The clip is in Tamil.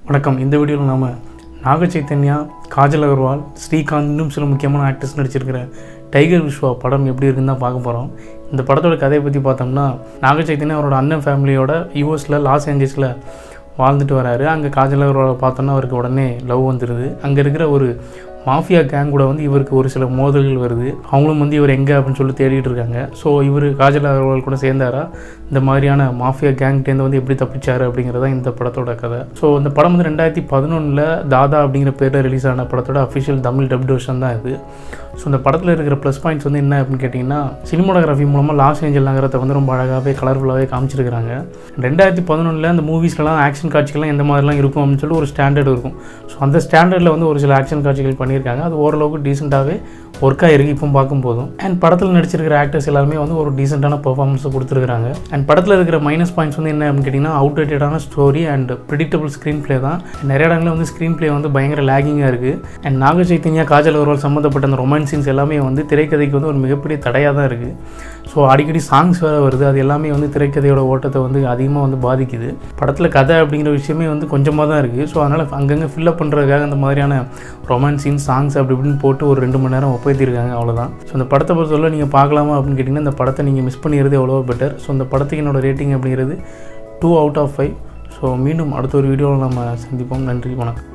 வணக்கம் இந்த வீடியோவில் நாம நாக சைத்தன்யா காஜல் அகர்வால் ஸ்ரீகாந்த் இன்னும் சில முக்கியமான ஆக்டர்ஸ் நடிச்சிருக்கிற டைகர் விஸ்வா படம் எப்படி இருக்குன்னு தான் பார்க்க போகிறோம் இந்த படத்தோட கதையை பற்றி பார்த்தோம்னா நாக சைத்தன்யா அவரோட அண்ணன் ஃபேமிலியோட யூஎஸில் லாஸ் ஏஞ்சல்ஸில் வாழ்ந்துட்டு வராரு அங்கே காஜல் அகர்வாலை பார்த்தோன்னா அவருக்கு உடனே லவ் வந்துடுது அங்கே இருக்கிற ஒரு மாஃபியா கேங் கூட வந்து இவருக்கு ஒரு சில மோதல்கள் வருது அவங்களும் வந்து இவர் எங்கே அப்படின்னு சொல்லி தேடிட்டு இருக்காங்க ஸோ இவர் காஜல் அகர்வால் கூட சேர்ந்தாரா இந்த மாதிரியான மாஃபியா கேங்டேருந்து வந்து எப்படி தப்பிச்சாரு அப்படிங்கிறதா இந்த படத்தோட கதை ஸோ இந்த படம் வந்து ரெண்டாயிரத்தி பதினொன்றில் தாதா அப்படிங்கிற பேரில் ரிலீஸ் ஆன படத்தோட அஃபிஷியல் தமிழ் டப்ட் வெர்ஷன் தான் இது ஸோ இந்த படத்தில் இருக்கிற ப்ளஸ் பாயிண்ட்ஸ் வந்து என்ன அப்படின்னு கேட்டிங்கன்னா சினிமோடோகிராஃபி மூலமாக லாஸ் ஏஞ்சல் நகரத்தை வந்து ரொம்ப அழகாகவே கலர்ஃபுல்லாகவே காமிச்சிருக்கிறாங்க ரெண்டாயிரத்தி பதினொன்றில் அந்த மூவிஸ்லாம் ஆக்ஷன் காட்சிகள்லாம் எந்த மாதிரிலாம் இருக்கும் அப்படின்னு சொல்லி ஒரு ஸ்டாண்டர்ட் இருக்கும் ஸோ அந்த ஸ்டாண்டர்டில் வந்து ஒரு சில ஆக்ஷன் காட்சிகள் பண்ணியிருக்காங்க அது ஓரளவுக்கு டீசெண்டாகவே ஒர்க் ஆகிருக்கு இப்போ பார்க்கும்போதும் அண்ட் படத்தில் நடிச்சிருக்கிற ஆக்டர்ஸ் எல்லாருமே வந்து ஒரு டீசெண்டான பெர்ஃபார்மன்ஸை கொடுத்துருக்காங்க அண்ட் படத்தில் இருக்கிற மைனஸ் பாயிண்ட்ஸ் வந்து என்ன அப்படின்னு கேட்டிங்கன்னா அவுடேட்டடான story and predictable screenplay தான் நிறைய இடங்களில் வந்து ஸ்க்ரீன் ப்ளே வந்து பயங்கர லேகிங்காக இருக்குது அண்ட் நாக சைத்தன்யா காஜல் அகர்வால் சம்மந்தப்பட்ட அந்த ரொமான்ஸ் சீன்ஸ் எல்லாமே வந்து திரைக்கதைக்கு வந்து ஒரு மிகப்பெரிய தடையாக தான் இருக்குது ஸோ அடிக்கடி சாங்ஸ் வேறு வருது அது எல்லாமே வந்து திரைக்கதையோட ஓட்டத்தை வந்து அதிகமாக வந்து பாதிக்குது படத்தில் கதை அப்படிங்கிற விஷயமே வந்து கொஞ்சமாக தான் இருக்குது ஸோ அதனால் அங்கங்கே ஃபில்லப் பண்ணுறதுக்காக அந்த மாதிரியான ரொமான்ஸ் சீன்ஸ் சாங்ஸ் அப்படி இப்படின்னு போட்டு ஒரு ரெண்டு மணி நேரம் ஒப்பேத்திருக்காங்க அவ்வளோதான் ஸோ இந்த படத்தை பொறுத்தவரை நீங்கள் பார்க்கலாமா அப்படின்னு கேட்டிங்கன்னா இந்த படத்தை நீங்கள் மிஸ் பண்ணிடுறது எவ்வளோ பெட்டர் ஸோ இந்த படத்துக்கு என்னோட ரேட்டிங் அப்படிங்கிறது two out of five so மீண்டும் அடுத்த ஒரு வீடியோவில் நம்ம சந்திப்போம் நன்றி வணக்கம்